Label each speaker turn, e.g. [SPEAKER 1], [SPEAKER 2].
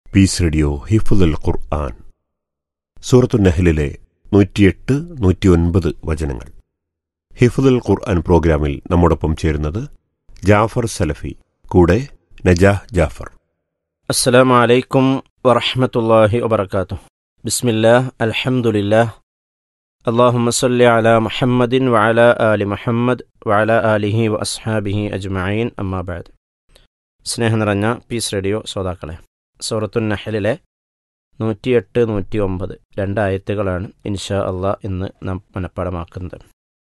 [SPEAKER 1] piece radio ഹിഫുദുൽ ഖുർആൻ സൂറത്തു നഹലിലെ നൂറ്റിയെട്ട് നൂറ്റിയൊൻപത് വചനങ്ങൾ ഹിഫുദുൽ ഖുർആൻ പ്രോഗ്രാമിൽ നമ്മോടൊപ്പം ചേരുന്നത് ജാഫർ സലഫി കൂടെ നജാഹ് ജാഫർ
[SPEAKER 2] السلام عليكم ورحمة الله وبركاته بسم الله الحمد لله اللهم صل على محمد وعلى آل محمد وعلى آله وأصحابه أجمعين أما بعد സ്നേഹം നിറഞ്ഞ പീസ് റേഡിയോ ശ്രോതാക്കളെ സൂറത്തുൻ നഹലിലെ നൂറ്റിയെട്ട് നൂറ്റി ഒമ്പത് രണ്ടായത്തുകളാണ് ഇൻഷാ അള്ളാഹ് ഇന്ന് നാം മനഃപ്പാടമാക്കുന്നത്